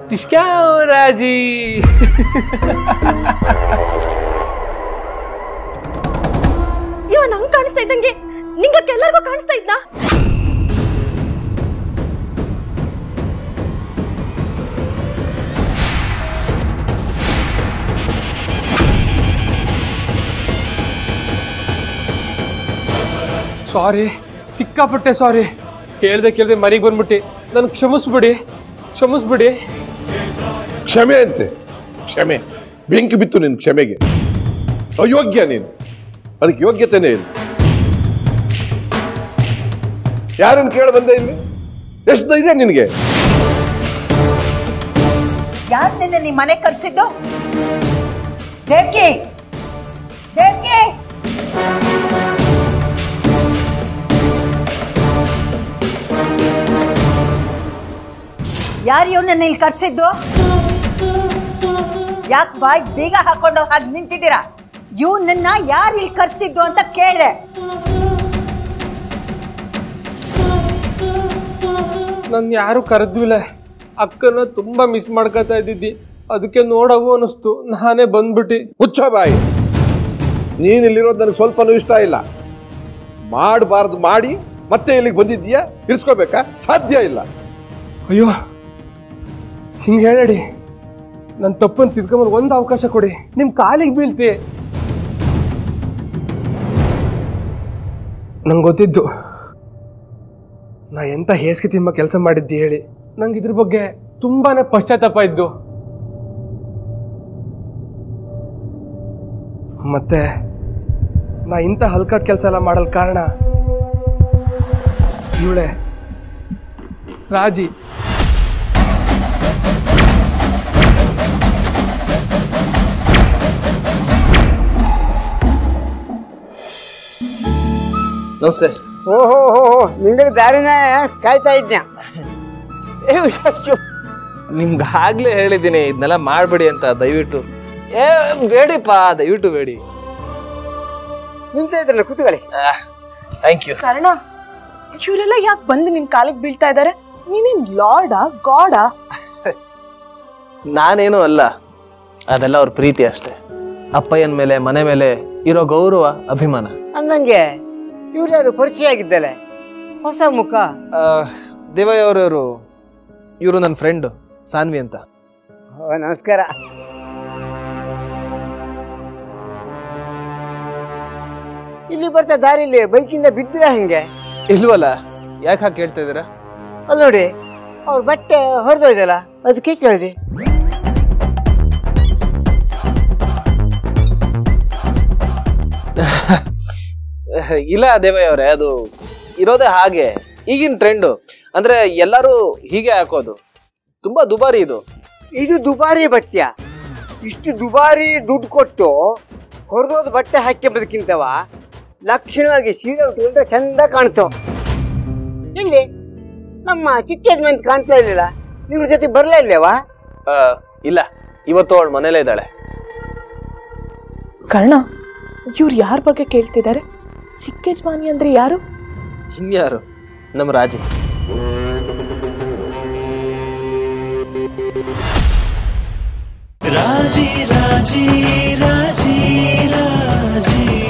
ಟಿಶ್ಕ್ಯಾವ್ ರಾಜಿ ಇವ ನಂಗ್ ಕಾಣಿಸ್ತಾ ಇದ್ದಂಗೆ ನಿಂಗಕ್ಕೆ ಎಲ್ಲರಿಗೂ ಕಾಣಿಸ್ತಾ ಇದ್ನಾ ಸಾರಿ ಸಿಕ್ಕಾಪಟ್ಟೆ ಸಾರಿ ಕೇಳ್ದೆ ಕೇಳ್ದೆ ಮನೆಗೆ ಬಂದ್ಬಿಟ್ಟು ನನ್ ಕ್ಷಮಿಸ್ಬಿಡಿ ಕ್ಷಮಿಸ್ಬಿಡಿ ಕ್ಷಮೆ ಅಂತೆ ಕ್ಷಮೆ ಬೆಂಕಿ ಬಿತ್ತು ನಿನ್ ಕ್ಷಮೆಗೆ ಅಯೋಗ್ಯ ನೀನು ಅದಕ್ಕೆ ಯೋಗ್ಯತೆನೇ ಇಲ್ಲ ಯಾರನ್ನು ಕೇಳಿ ಬಂದೆ ಇಲ್ಲಿ ಎಷ್ಟು ಧೈರ್ಯ ನಿನಗೆ ಯಾರು ನಿನ್ನೆ ನಿಮ್ಮ ಮನೆ ಕರ್ಸಿದ್ದು ದೇವ್ಕಿ ದೇವ್ಕಿ ಯಾರು ಇವನನ್ನ ಇಲ್ಲಿ ಕರ್ಸಿದ್ದು ಯಾಕೆ ಬಾಯ್ ಬೀಗ ಹಾಕೊಂಡು ಹಾಗೆ ನಿಂತಿದ್ದೀರಾ ಇವನನ್ನ ಯಾರು ಇಲ್ಲಿ ಕರ್ಸಿದ್ದು ಅಂತ ಕೇಳಿದೆ ನನ್ ಯಾರು ಕರೆದ್ವಿಲ್ಲ ಅಕ್ಕನ ತುಂಬಾ ಮಿಸ್ ಮಾಡ್ಕೊತಾ ಇದ್ದಿದ್ದಿ ಅದಕ್ಕೆ ನೋಡವು ಅನಿಸ್ತು ನಾನೇ ಬಂದ್ಬಿಟ್ಟು ಹುಚ್ಚ ಬಾಯಿ ನೀನ್ ಇಲ್ಲಿರೋದು ನನಗೆ ಸ್ವಲ್ಪನೂ ಇಷ್ಟ ಇಲ್ಲ ಮಾಡಬಾರ್ದು ಮಾಡಿ ಮತ್ತೆ ಇಲ್ಲಿಗೆ ಬಂದಿದ್ದೀಯಾ ಇರಿಸ್ಕೋಬೇಕಾ ಸಾಧ್ಯ ಇಲ್ಲ ಅಯ್ಯೋ ಹಿಂಗೆ ಹೇಳಿ ನನ್ನ ತಪ್ಪನ್ನು ತಿದ್ಕೊಂಬರ್ ಒಂದು ಅವಕಾಶ ಕೊಡಿ ನಿಮ್ಮ ಕಾಲಿಗೆ ಬೀಳ್ತಿ ನಂಗೆ ಗೊತ್ತಿದ್ದು ನಾ ಎಂತ ಹೇಸಿಗೆ ತಿಮ್ಮ ಕೆಲಸ ಮಾಡಿದ್ದಿ ಹೇಳಿ ನಂಗೆ ಇದ್ರ ಬಗ್ಗೆ ತುಂಬಾನೇ ಪಶ್ಚಾತ್ತಾಪ ಇದ್ದು ಮತ್ತೆ ನಾ ಇಂಥ ಹಲ್ಕಾಟ್ ಕೆಲಸ ಎಲ್ಲ ಮಾಡಲ್ ಕಾರಣ ಇವಳೆ ರಾಜಿ ನಮಸ್ತೆ ಓಹೋ ಹೋ ಹೋ ನಿಂಗೆ ದಾರಿನ ಕಾಯ್ತಾ ಇದ್ನ್ಯಾ ನಿಮ್ಗೆ ಆಗ್ಲೇ ಹೇಳಿದ್ದೀನಿ ಇದನ್ನೆಲ್ಲ ಮಾಡಬೇಡಿ ಅಂತ ದಯವಿಟ್ಟು ಏ ಬೇಡಿಪ್ಪ ದಯವಿಟ್ಟು ಬೇಡಿ ನಿಂತ ಇದ್ರಲ್ಲ ಕೂತ್ಕೊಳ್ಳಿ ಥ್ಯಾಂಕ್ ಯು ಕಾರಣ ಇವರೆಲ್ಲ ಯಾಕೆ ಬಂದು ನಿಮ್ ಕಾಲಿಗೆ ಬೀಳ್ತಾ ಇದಾರೆ ನೀನೇನ್ ಲಾರ್ಡಾ ಗಾಡಾ ನಾನೇನು ಅಲ್ಲ ಅದೆಲ್ಲ ಅವ್ರ ಪ್ರೀತಿ ಅಷ್ಟೇ ಅಪ್ಪಯ್ಯನ ಮೇಲೆ ಮನೆ ಮೇಲೆ ಇರೋ ಗೌರವ ಅಭಿಮಾನ ಅಂದಂಗೆ ಇವ್ರು ಯಾರು ಪರಿಚಯ ಆಗಿದ್ದಲೆ ಹೊಸ ಮುಖ ಆ, ದೇವಯ್ಯ ಅವರವರು ಇವರು ನನ್ನ ಫ್ರೆಂಡು ಸಾನ್ವಿ ಅಂತ ಓ ನಮಸ್ಕಾರ ಇಲ್ಲಿ ಬರ್ತಾ ದಾರಿಲಿ ಬೈಕಿಂದ ಬಿದ್ದಿರ ಹೆಂಗೆ ಇಲ್ವಲ್ಲ ಯಾಕೆ ಹಾಗೆ ಕೇಳ್ತಾ ಇದ್ದೀರಾ ಅಲ್ಲಿ ನೋಡಿ ಅವ್ರ ಬಟ್ಟೆ ಹೊರದೋಯ್ದಲ್ಲ ಅದಕ್ಕೆ ಕೇಳಿದೆ ಇಲ್ಲ ದೇವಯ್ಯ ಅವರೇ ಅದು ಇರೋದೇ ಹಾಗೆ ಈಗಿನ ಟ್ರೆಂಡು ಅಂದ್ರೆ ಎಲ್ಲರೂ ಹೀಗೆ ಹಾಕೋದು ತುಂಬಾ ದುಬಾರಿ ಇದು ಇದು ದುಬಾರಿ ಬಟ್ಟೆಯ ಇಷ್ಟು ದುಬಾರಿ ದುಡ್ಡು ಕೊಟ್ಟು ಹೊರದೋದ ಬಟ್ಟೆ ಹಾಕ್ಯಂಬದಕ್ಕಿಂತವ ಲಕ್ಷಣವಾಗಿ ಸೀರೆ ಉಟ್ಕೊಂಡ್ರೆ ಚಂದ ಕಾಣ್ತವ ಇಲ್ಲಿ ನಮ್ಮ ಚಿಕ್ಕ ಯಜಮಾನ್ ಕಾಣ್ತಾ ಇರ್ಲಿಲ್ಲ ನಿಮ್ರ ಜೊತೆ ಬರ್ಲೇ ಇಲ್ಲೇವಾ ಆ, ಇಲ್ಲ ಇವತ್ತು ಅವಳು ಮನೇಲೇ ಇದ್ದಾಳೆ ಕರ್ಣ ಇವ್ರು ಯಾರ ಬಗ್ಗೆ ಕೇಳ್ತಿದ್ದಾರೆ ಚಿಕ್ಕ ಯಜಮಾನಿ ಅಂದ್ರೆ ಯಾರು ಇನ್ಯಾರು ನಮ್ಮ ರಾಜಿ ರಾಜಿ ರಾಜಿ ರಾಜಿ ರಾಜಿ